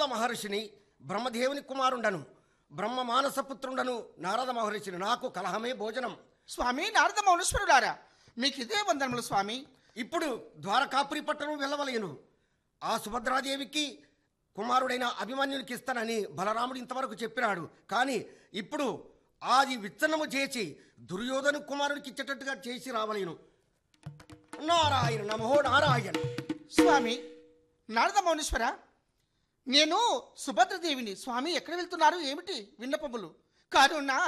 మహర్షిని బ్రహ్మదేవుని కుమారుండను బ్రహ్మ మానసపుత్రుండను నారద మహర్షిని నాకు కలహమే భోజనం స్వామి నారద మౌనేశ్వరులారా మీకు ఇదే వందనములు స్వామి ఇప్పుడు ద్వారకాపురి పట్టణం వెళ్ళవలేను ఆ సుభద్రాదేవికి కుమారుడైన అభిమన్యునికి ఇస్తానని బలరాముడు ఇంతవరకు చెప్పినాడు కానీ ఇప్పుడు అది విత్తనము చేసి దుర్యోధను కుమారుడికి ఇచ్చేటట్టుగా చేసి రావలేను నారాయణ నమో నారాయణ స్వామి నారద మౌనేశ్వర నేను సుభద్రదేవిని స్వామి ఎక్కడ వెళ్తున్నారు ఏమిటి విన్నపములు కారు నా